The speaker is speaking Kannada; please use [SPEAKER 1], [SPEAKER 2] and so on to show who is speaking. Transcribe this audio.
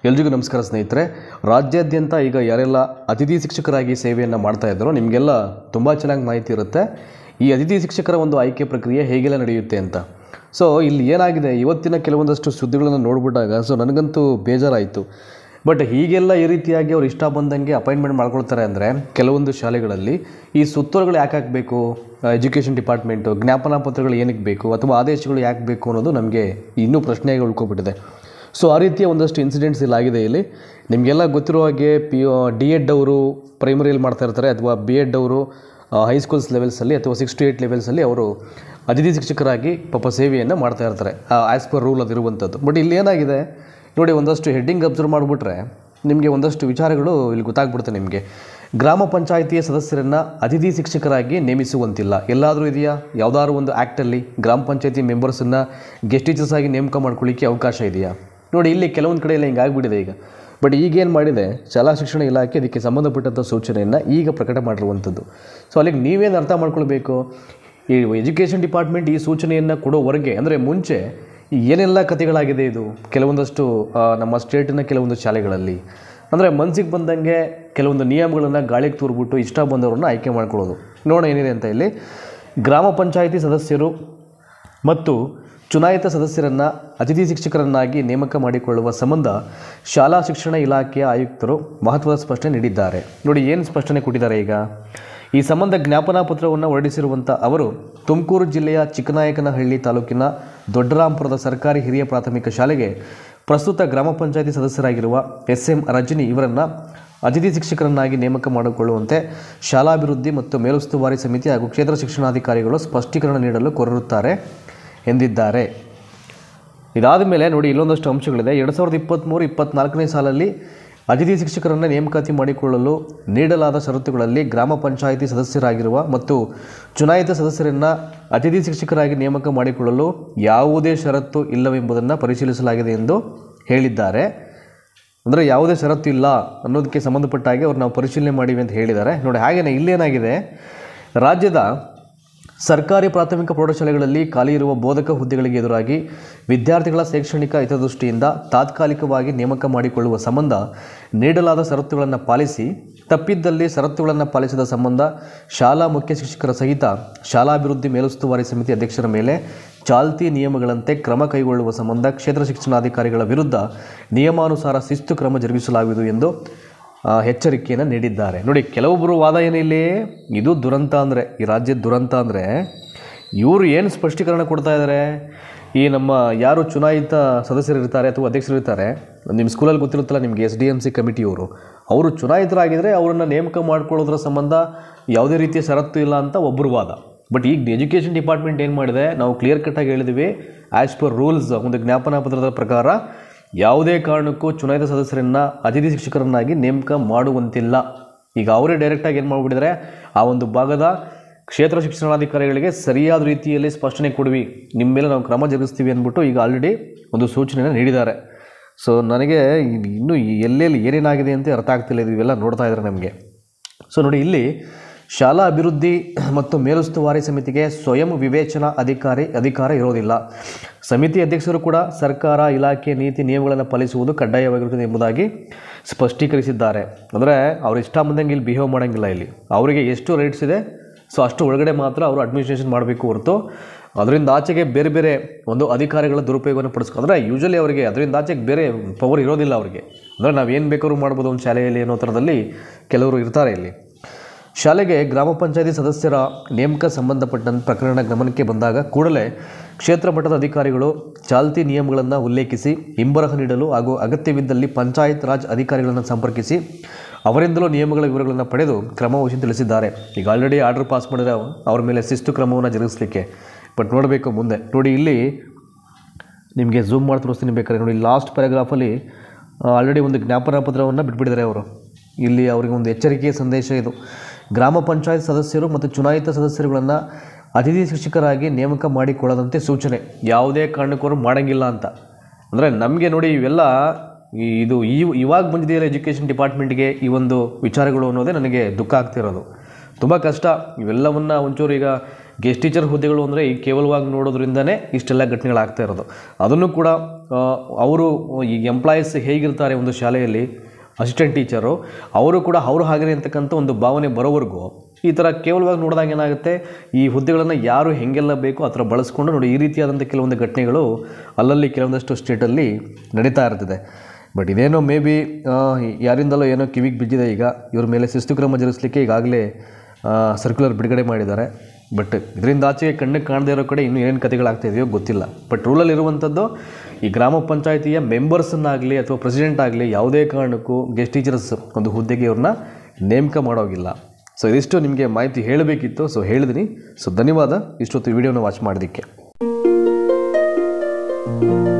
[SPEAKER 1] ಎಲ್ರಿಗೂ ನಮಸ್ಕಾರ ಸ್ನೇಹಿತರೆ ರಾಜ್ಯಾದ್ಯಂತ ಈಗ ಯಾರೆಲ್ಲ ಅತಿಥಿ ಶಿಕ್ಷಕರಾಗಿ ಸೇವೆಯನ್ನು ಮಾಡ್ತಾ ಇದ್ದಾರೋ ನಿಮಗೆಲ್ಲ ತುಂಬ ಚೆನ್ನಾಗಿ ಮಾಹಿತಿ ಇರುತ್ತೆ ಈ ಅತಿಥಿ ಶಿಕ್ಷಕರ ಒಂದು ಆಯ್ಕೆ ಪ್ರಕ್ರಿಯೆ ಹೇಗೆಲ್ಲ ನಡೆಯುತ್ತೆ ಅಂತ ಸೊ ಇಲ್ಲಿ ಏನಾಗಿದೆ ಇವತ್ತಿನ ಕೆಲವೊಂದಷ್ಟು ಸುದ್ದಿಗಳನ್ನು ನೋಡ್ಬಿಟ್ಟಾಗ ಸೊ ನನಗಂತೂ ಬೇಜಾರಾಯಿತು ಬಟ್ ಹೀಗೆಲ್ಲ ಈ ರೀತಿಯಾಗಿ ಅವ್ರು ಇಷ್ಟ ಬಂದಂಗೆ ಅಪಾಯಿಂಟ್ಮೆಂಟ್ ಮಾಡ್ಕೊಳ್ತಾರೆ ಅಂದರೆ ಕೆಲವೊಂದು ಶಾಲೆಗಳಲ್ಲಿ ಈ ಸುತ್ತೋಲೆಗಳು ಯಾಕೆ ಹಾಕಬೇಕು ಎಜುಕೇಷನ್ ಡಿಪಾರ್ಟ್ಮೆಂಟು ಜ್ಞಾಪನಾ ಪತ್ರಗಳು ಏನಕ್ಕೆ ಬೇಕು ಅಥವಾ ಆದೇಶಗಳು ಯಾಕೆ ಬೇಕು ಅನ್ನೋದು ನಮಗೆ ಇನ್ನೂ ಪ್ರಶ್ನೆಯಾಗಿ ಉಳ್ಕೊಬಿಟ್ಟಿದೆ ಸೊ ಆ ರೀತಿಯ ಒಂದಷ್ಟು ಇನ್ಸಿಡೆಂಟ್ಸ್ ಇಲ್ಲಿ ಆಗಿದೆ ಇಲ್ಲಿ ನಿಮಗೆಲ್ಲ ಗೊತ್ತಿರೋ ಹಾಗೆ ಪಿ ಡಿ ಎಡ್ ಅವರು ಪ್ರೈಮರಿಯಲ್ಲಿ ಮಾಡ್ತಾ ಇರ್ತಾರೆ ಅಥವಾ ಬಿ ಎಡ್ ಅವರು ಹೈಸ್ಕೂಲ್ಸ್ ಲೆವೆಲ್ಸಲ್ಲಿ ಅಥವಾ ಸಿಕ್ಸ್ ಟು ಏಯ್ಟ್ ಲೆವೆಲ್ಸಲ್ಲಿ ಅವರು ಅತಿಥಿ ಶಿಕ್ಷಕರಾಗಿ ಪಾಪ ಸೇವೆಯನ್ನು ಮಾಡ್ತಾ ಇರ್ತಾರೆ ಆ್ಯಸ್ ಪರ್ ರೂಲ್ ಅದಿರುವಂಥದ್ದು ಬಟ್ ಇಲ್ಲಿ ಏನಾಗಿದೆ ನೋಡಿ ಒಂದಷ್ಟು ಹೆಡ್ಡಿಂಗ್ ಅಬ್ಸರ್ವ್ ಮಾಡಿಬಿಟ್ರೆ ನಿಮಗೆ ಒಂದಷ್ಟು ವಿಚಾರಗಳು ಇಲ್ಲಿ ಗೊತ್ತಾಗ್ಬಿಡುತ್ತೆ ನಿಮಗೆ ಗ್ರಾಮ ಪಂಚಾಯಿತಿಯ ಸದಸ್ಯರನ್ನು ಅತಿಥಿ ಶಿಕ್ಷಕರಾಗಿ ನೇಮಿಸುವಂತಿಲ್ಲ ಎಲ್ಲಾದರೂ ಇದೆಯಾ ಯಾವುದಾದ್ರು ಒಂದು ಆ್ಯಕ್ಟಲ್ಲಿ ಗ್ರಾಮ ಪಂಚಾಯತಿ ಮೆಂಬರ್ಸನ್ನು ಗೆಸ್ಟ್ ಟೀಚರ್ಸ್ ಆಗಿ ನೇಮಕ ಮಾಡ್ಕೊಳ್ಳಿಕ್ಕೆ ಅವಕಾಶ ಇದೆಯಾ ನೋಡಿ ಇಲ್ಲಿ ಕೆಲವೊಂದು ಕಡೆ ಎಲ್ಲ ಹಿಂಗೆ ಆಗಿಬಿಟ್ಟಿದೆ ಈಗ ಬಟ್ ಈಗೇನು ಮಾಡಿದೆ ಶಾಲಾ ಶಿಕ್ಷಣ ಇಲಾಖೆ ಅದಕ್ಕೆ ಸಂಬಂಧಪಟ್ಟಂಥ ಸೂಚನೆಯನ್ನು ಈಗ ಪ್ರಕಟ ಮಾಡಿರುವಂಥದ್ದು ಸೊ ಅಲ್ಲಿಗೆ ನೀವೇನು ಅರ್ಥ ಮಾಡ್ಕೊಳ್ಬೇಕು ಈ ಎಜುಕೇಷನ್ ಡಿಪಾರ್ಟ್ಮೆಂಟ್ ಈ ಸೂಚನೆಯನ್ನು ಕೊಡೋವರೆಗೆ ಅಂದರೆ ಮುಂಚೆ ಏನೆಲ್ಲ ಕಥೆಗಳಾಗಿದೆ ಇದು ಕೆಲವೊಂದಷ್ಟು ಆ, ನಮ್ಮ ಸ್ಟೇಟಿನ ಕೆಲವೊಂದು ಶಾಲೆಗಳಲ್ಲಿ ಅಂದರೆ ಮನಸ್ಸಿಗೆ ಬಂದಂಗೆ ಕೆಲವೊಂದು ನಿಯಮಗಳನ್ನು ಗಾಳಿಗೆ ತೂರ್ಬಿಟ್ಟು ಇಷ್ಟ ಬಂದವ್ರನ್ನ ಆಯ್ಕೆ ಮಾಡ್ಕೊಳ್ಳೋದು ನೋಡೋಣ ಏನಿದೆ ಅಂತ ಇಲ್ಲಿ ಗ್ರಾಮ ಪಂಚಾಯಿತಿ ಸದಸ್ಯರು ಮತ್ತು ಚುನಾಯಿತ ಸದಸ್ಯರನ್ನು ಅತಿಥಿ ಶಿಕ್ಷಕರನ್ನಾಗಿ ನೇಮಕ ಮಾಡಿಕೊಳ್ಳುವ ಸಂಬಂಧ ಶಾಲಾ ಶಿಕ್ಷಣ ಇಲಾಖೆಯ ಆಯುಕ್ತರು ಮಹತ್ವದ ಸ್ಪಷ್ಟನೆ ನೀಡಿದ್ದಾರೆ ನೋಡಿ ಏನು ಸ್ಪಷ್ಟನೆ ಕೊಟ್ಟಿದ್ದಾರೆ ಈಗ ಈ ಸಂಬಂಧ ಜ್ಞಾಪನಾ ಪತ್ರವನ್ನು ಹೊರಡಿಸಿರುವಂಥ ಅವರು ತುಮಕೂರು ಜಿಲ್ಲೆಯ ಚಿಕ್ಕನಾಯಕನಹಳ್ಳಿ ತಾಲೂಕಿನ ದೊಡ್ಡರಾಂಪುರದ ಸರ್ಕಾರಿ ಹಿರಿಯ ಪ್ರಾಥಮಿಕ ಶಾಲೆಗೆ ಪ್ರಸ್ತುತ ಗ್ರಾಮ ಪಂಚಾಯತಿ ಸದಸ್ಯರಾಗಿರುವ ಎಸ್ ಎಂ ರಜನಿ ಇವರನ್ನು ಅತಿಥಿ ಶಿಕ್ಷಕರನ್ನಾಗಿ ನೇಮಕ ಮಾಡಿಕೊಳ್ಳುವಂತೆ ಶಾಲಾಭಿವೃದ್ಧಿ ಮತ್ತು ಮೇಲುಸ್ತುವಾರಿ ಸಮಿತಿ ಹಾಗೂ ಕ್ಷೇತ್ರ ಶಿಕ್ಷಣಾಧಿಕಾರಿಗಳು ಸ್ಪಷ್ಟೀಕರಣ ನೀಡಲು ಕೋರಿರುತ್ತಾರೆ ಎಂದಿದ್ದಾರೆ ಇದಾದ ಮೇಲೆ ನೋಡಿ ಇಲ್ಲೊಂದಷ್ಟು ಅಂಶಗಳಿದೆ ಎರಡು ಸಾವಿರದ ಇಪ್ಪತ್ತ್ಮೂರು ಇಪ್ಪತ್ತ್ನಾಲ್ಕನೇ ಸಾಲಲ್ಲಿ ಅತಿಥಿ ಶಿಕ್ಷಕರನ್ನು ನೇಮಕಾತಿ ಮಾಡಿಕೊಳ್ಳಲು ನೀಡಲಾದ ಷರತ್ತುಗಳಲ್ಲಿ ಗ್ರಾಮ ಪಂಚಾಯಿತಿ ಸದಸ್ಯರಾಗಿರುವ ಮತ್ತು ಚುನಾಯಿತ ಸದಸ್ಯರನ್ನು ಅತಿಥಿ ಶಿಕ್ಷಕರಾಗಿ ನೇಮಕ ಮಾಡಿಕೊಳ್ಳಲು ಯಾವುದೇ ಷರತ್ತು ಇಲ್ಲವೆಂಬುದನ್ನು ಪರಿಶೀಲಿಸಲಾಗಿದೆ ಎಂದು ಹೇಳಿದ್ದಾರೆ ಅಂದರೆ ಯಾವುದೇ ಷರತ್ತು ಇಲ್ಲ ಅನ್ನೋದಕ್ಕೆ ಸಂಬಂಧಪಟ್ಟ ಹಾಗೆ ಅವ್ರು ನಾವು ಪರಿಶೀಲನೆ ಮಾಡಿವಿ ಅಂತ ಹೇಳಿದ್ದಾರೆ ನೋಡಿ ಹಾಗೆಯೇ ಇಲ್ಲೇನಾಗಿದೆ ರಾಜ್ಯದ ಸರ್ಕಾರಿ ಪ್ರಾಥಮಿಕ ಪ್ರೌಢಶಾಲೆಗಳಲ್ಲಿ ಖಾಲಿ ಇರುವ ಬೋಧಕ ಹುದ್ದೆಗಳಿಗೆ ಎದುರಾಗಿ ವಿದ್ಯಾರ್ಥಿಗಳ ಶೈಕ್ಷಣಿಕ ಹಿತದೃಷ್ಟಿಯಿಂದ ತಾತ್ಕಾಲಿಕವಾಗಿ ನೇಮಕ ಮಾಡಿಕೊಳ್ಳುವ ಸಂಬಂಧ ನೀಡಲಾದ ಷರತ್ತುಗಳನ್ನು ಪಾಲಿಸಿ ತಪ್ಪಿದ್ದಲ್ಲಿ ಷರತ್ತುಗಳನ್ನು ಪಾಲಿಸದ ಸಂಬಂಧ ಶಾಲಾ ಮುಖ್ಯ ಶಿಕ್ಷಕರ ಸಹಿತ ಶಾಲಾಭಿವೃದ್ಧಿ ಮೇಲುಸ್ತುವಾರಿ ಸಮಿತಿ ಅಧ್ಯಕ್ಷರ ಮೇಲೆ ಚಾಲ್ತಿ ನಿಯಮಗಳಂತೆ ಕ್ರಮ ಕೈಗೊಳ್ಳುವ ಸಂಬಂಧ ಕ್ಷೇತ್ರ ಶಿಕ್ಷಣಾಧಿಕಾರಿಗಳ ವಿರುದ್ಧ ನಿಯಮಾನುಸಾರ ಶಿಸ್ತು ಕ್ರಮ ಜರುಗಿಸಲಾಗುವುದು ಎಂದು ಆ, ಎಚ್ಚರಿಕೆಯನ್ನು ನೀಡಿದ್ದಾರೆ ನೋಡಿ ಕೆಲವೊಬ್ಬರು ವಾದ ಏನಿಲ್ಲಿ ಇದು ದುರಂತ ಅಂದರೆ ಈ ರಾಜ್ಯದ ದುರಂತ ಅಂದರೆ ಇವರು ಏನು ಸ್ಪಷ್ಟೀಕರಣ ಕೊಡ್ತಾ ಇದ್ದಾರೆ ಈ ನಮ್ಮ ಯಾರು ಚುನಾಯಿತ ಸದಸ್ಯರಿರ್ತಾರೆ ಅಥವಾ ಅಧ್ಯಕ್ಷರಿರ್ತಾರೆ ನಿಮ್ಮ ಸ್ಕೂಲಲ್ಲಿ ಗೊತ್ತಿರುತ್ತಲ್ಲ ನಿಮಗೆ ಎಸ್ ಡಿ ಎಮ್ ಸಿ ಕಮಿಟಿಯವರು ಅವರು ಚುನಾಯಿತರಾಗಿದ್ದರೆ ಅವರನ್ನು ನೇಮಕ ಮಾಡ್ಕೊಳ್ಳೋದ್ರ ಸಂಬಂಧ ಯಾವುದೇ ರೀತಿಯ ಷರತ್ತು ಇಲ್ಲ ಅಂತ ಒಬ್ಬರು ವಾದ ಬಟ್ ಈಗ ಎಜುಕೇಷನ್ ಡಿಪಾರ್ಟ್ಮೆಂಟ್ ಏನು ಮಾಡಿದೆ ನಾವು ಕ್ಲಿಯರ್ ಕಟ್ಟಾಗಿ ಹೇಳಿದ್ವಿ ಆ್ಯಸ್ ಪರ್ ರೂಲ್ಸ್ ಒಂದು ಜ್ಞಾಪನಾ ಪತ್ರದ ಪ್ರಕಾರ ಯಾವುದೇ ಕಾರಣಕ್ಕೂ ಚುನಾಯಿತ ಸದಸ್ಯರನ್ನು ಅತಿಥಿ ಶಿಕ್ಷಕರನ್ನಾಗಿ ನೇಮಕ ಮಾಡುವಂತಿಲ್ಲ ಈಗ ಅವರೇ ಡೈರೆಕ್ಟಾಗಿ ಏನು ಮಾಡಿಬಿಟ್ಟಿದ್ದಾರೆ ಆ ಒಂದು ಭಾಗದ ಕ್ಷೇತ್ರ ಶಿಕ್ಷಣಾಧಿಕಾರಿಗಳಿಗೆ ಸರಿಯಾದ ರೀತಿಯಲ್ಲಿ ಸ್ಪಷ್ಟನೆ ಕೊಡ್ವಿ ನಿಮ್ಮ ಮೇಲೆ ನಾವು ಕ್ರಮ ಜರುಗಿಸ್ತೀವಿ ಅಂದ್ಬಿಟ್ಟು ಈಗ ಆಲ್ರೆಡಿ ಒಂದು ಸೂಚನೆಯನ್ನು ನೀಡಿದ್ದಾರೆ ಸೊ ನನಗೆ ಇನ್- ಇನ್ನೂ ಎಲ್ಲೆಲ್ಲಿ ಏನೇನಾಗಿದೆ ಅಂತ ಅರ್ಥ ಆಗ್ತಿಲ್ಲ ಇದು ಇವೆಲ್ಲ ನೋಡ್ತಾ ಇದ್ದಾರೆ ನಮಗೆ ಸೊ ನೋಡಿ ಇಲ್ಲಿ ಶಾಲಾ ಅಭಿವೃದ್ಧಿ ಮತ್ತು ಮೇಲುಸ್ತುವಾರಿ ಸಮಿತಿಗೆ ಸ್ವಯಂ ವಿವೇಚನಾ ಅಧಿಕಾರಿ ಅಧಿಕಾರ ಇರೋದಿಲ್ಲ ಸಮಿತಿ ಅಧ್ಯಕ್ಷರು ಕೂಡ ಸರ್ಕಾರ ಇಲಾಖೆ ನೀತಿ ನಿಯಮಗಳನ್ನು ಪಾಲಿಸುವುದು ಕಡ್ಡಾಯವಾಗಿರುತ್ತದೆ ಎಂಬುದಾಗಿ ಸ್ಪಷ್ಟೀಕರಿಸಿದ್ದಾರೆ ಅಂದರೆ ಅವ್ರು ಇಷ್ಟ ಬಂದಂಗೆ ಇಲ್ಲಿ ಬಿಹೇವ್ ಮಾಡೋಂಗಿಲ್ಲ ಇಲ್ಲಿ ಅವರಿಗೆ ಎಷ್ಟು ರೈಟ್ಸ್ ಇದೆ ಸೊ ಅಷ್ಟು ಒಳಗಡೆ ಮಾತ್ರ ಅವರು ಅಡ್ಮಿನಿಸ್ಟ್ರೇಷನ್ ಮಾಡಬೇಕು ಹೊರತು ಅದರಿಂದ ಆಚೆಗೆ ಬೇರೆ ಬೇರೆ ಒಂದು ಅಧಿಕಾರಿಗಳ ದುರುಪಯೋಗವನ್ನು ಪಡಿಸ್ಕೊ ಅಂದರೆ ಯೂಶಲಿ ಅವರಿಗೆ ಅದರಿಂದ ಆಚೆಗೆ ಬೇರೆ ಪವರ್ ಇರೋದಿಲ್ಲ ಅವರಿಗೆ ಅಂದರೆ ನಾವು ಏನು ಬೇಕಾದ್ರೂ ಮಾಡ್ಬೋದು ಒಂದು ಶಾಲೆಯಲ್ಲಿ ಅನ್ನೋ ಥರದಲ್ಲಿ ಕೆಲವರು ಇರ್ತಾರೆ ಇಲ್ಲಿ ಶಾಲೆಗೆ ಗ್ರಾಮ ಪಂಚಾಯತಿ ಸದಸ್ಯರ ನೇಮಕ ಸಂಬಂಧಪಟ್ಟಂತ ಪ್ರಕರಣ ಗಮನಕ್ಕೆ ಬಂದಾಗ ಕೂಡಲೇ ಕ್ಷೇತ್ರ ಮಟ್ಟದ ಅಧಿಕಾರಿಗಳು ಚಾಲ್ತಿ ನಿಯಮಗಳನ್ನು ಉಲ್ಲೇಖಿಸಿ ಹಿಂಬರಹ ನೀಡಲು ಹಾಗೂ ಅಗತ್ಯವಿದ್ದಲ್ಲಿ ಪಂಚಾಯತ್ ರಾಜ್ ಅಧಿಕಾರಿಗಳನ್ನು ಸಂಪರ್ಕಿಸಿ ಅವರಿಂದಲೂ ನಿಯಮಗಳ ವಿವರಗಳನ್ನು ಪಡೆದು ಕ್ರಮ ವಹಿಸಿ ತಿಳಿಸಿದ್ದಾರೆ ಈಗ ಆಲ್ರೆಡಿ ಆರ್ಡರ್ ಪಾಸ್ ಮಾಡಿದ್ರೆ ಅವ್ರ ಮೇಲೆ ಶಿಸ್ತು ಕ್ರಮವನ್ನು ಜರುಗಿಸಲಿಕ್ಕೆ ಬಟ್ ನೋಡಬೇಕು ಮುಂದೆ ನೋಡಿ ಇಲ್ಲಿ ನಿಮಗೆ ಝೂಮ್ ಮಾಡಿ ತೋರಿಸ್ತೀನಿ ಬೇಕಾದ್ರೆ ನೋಡಿ ಲಾಸ್ಟ್ ಪ್ಯಾರಾಗ್ರಾಫಲ್ಲಿ ಆಲ್ರೆಡಿ ಒಂದು ಜ್ಞಾಪನಾ ಪತ್ರವನ್ನು ಬಿಟ್ಬಿಟ್ಟಿದ್ದಾರೆ ಅವರು ಇಲ್ಲಿ ಅವರಿಗೆ ಒಂದು ಎಚ್ಚರಿಕೆಯ ಸಂದೇಶ ಇದು ಗ್ರಾಮ ಪಂಚಾಯತ್ ಸದಸ್ಯರು ಮತ್ತು ಚುನಾಯಿತ ಸದಸ್ಯರುಗಳನ್ನು ಅತಿಥಿ ಶಿಕ್ಷಕರಾಗಿ ನೇಮಕ ಮಾಡಿಕೊಳ್ಳದಂತೆ ಸೂಚನೆ ಯಾವುದೇ ಕಾರಣಕ್ಕೂ ಅವ್ರು ಮಾಡಂಗಿಲ್ಲ ಅಂತ ಅಂದರೆ ನಮಗೆ ನೋಡಿ ಇವೆಲ್ಲ ಈ ಇದು ಈ ಇವಾಗ ಬಂದಿದೆಯಲ್ಲ ಎಜುಕೇಷನ್ ಡಿಪಾರ್ಟ್ಮೆಂಟ್ಗೆ ಈ ಒಂದು ವಿಚಾರಗಳು ಅನ್ನೋದೇ ನನಗೆ ದುಃಖ ಆಗ್ತಿರೋದು ತುಂಬ ಕಷ್ಟ ಇವೆಲ್ಲವನ್ನು ಒಂಚೂರು ಈಗ ಗೆಸ್ಟ್ ಟೀಚರ್ ಹುದ್ದೆಗಳು ಅಂದರೆ ಈ ಕೇವಲವಾಗಿ ನೋಡೋದ್ರಿಂದನೇ ಇಷ್ಟೆಲ್ಲ ಘಟನೆಗಳಾಗ್ತಾ ಇರೋದು ಅದನ್ನು ಕೂಡ ಆ, ಅವರು ಈಗ ಎಂಪ್ಲಾಯೀಸ್ ಹೇಗಿರ್ತಾರೆ ಒಂದು ಶಾಲೆಯಲ್ಲಿ ಅಸಿಸ್ಟೆಂಟ್ ಟೀಚರು ಅವರು ಕೂಡ ಅವರು ಹಾಗೆ ಅಂತಕ್ಕಂಥ ಒಂದು ಭಾವನೆ ಬರೋವರೆಗೂ ಈ ಥರ ಕೇವಲವಾಗಿ ನೋಡಿದಾಗ ಏನಾಗುತ್ತೆ ಈ ಹುದ್ದೆಗಳನ್ನು ಯಾರು ಹೆಂಗೆಲ್ಲ ಬೇಕೋ ಆ ಥರ ಬಳಸ್ಕೊಂಡು ನೋಡಿ ಈ ರೀತಿಯಾದಂಥ ಕೆಲವೊಂದು ಘಟನೆಗಳು ಅಲ್ಲಲ್ಲಿ ಕೆಲವೊಂದಷ್ಟು ಸ್ಟೇಟಲ್ಲಿ ನಡೀತಾ ಇರ್ತದೆ ಬಟ್ ಇದೇನೋ ಮೇ ಬಿ ಯಾರಿಂದಲೋ ಏನೋ ಕಿವಿಗೆ ಬಿದ್ದಿದೆ ಈಗ ಇವ್ರ ಮೇಲೆ ಶಿಸ್ತು ಕ್ರಮ ಜರುಗಿಸ್ಲಿಕ್ಕೆ ಈಗಾಗಲೇ ಸರ್ಕ್ಯುಲರ್ ಬಿಡುಗಡೆ ಮಾಡಿದ್ದಾರೆ ಬಟ್ ಇದರಿಂದ ಆಚೆಗೆ ಕಣ್ಣಿಗೆ ಕಾಣದೇ ಇರೋ ಕಡೆ ಇನ್ನೂ ಏನೇನು ಕಥೆಗಳಾಗ್ತಾ ಇದೆಯೋ ಗೊತ್ತಿಲ್ಲ ಬಟ್ ರೂಲಲ್ಲಿ ಇರುವಂಥದ್ದು ಈ ಗ್ರಾಮ ಪಂಚಾಯಿತಿಯ ಮೆಂಬರ್ಸನ್ನಾಗಲಿ ಅಥವಾ ಪ್ರೆಸಿಡೆಂಟ್ ಆಗಲಿ ಯಾವುದೇ ಕಾರಣಕ್ಕೂ ಗೆಸ್ಟ್ ಟೀಚರ್ಸ್ ಒಂದು ಹುದ್ದೆಗೆ ಇವ್ರನ್ನ ನೇಮಕ ಮಾಡೋಗಿಲ್ಲ ಸೊ ಇದಿಷ್ಟು ನಿಮಗೆ ಮಾಹಿತಿ ಹೇಳಬೇಕಿತ್ತು ಸೊ ಹೇಳಿದ್ದೀನಿ ಸೊ ಧನ್ಯವಾದ ಇಷ್ಟೊತ್ತು ವಿಡಿಯೋನ ವಾಚ್ ಮಾಡೋದಕ್ಕೆ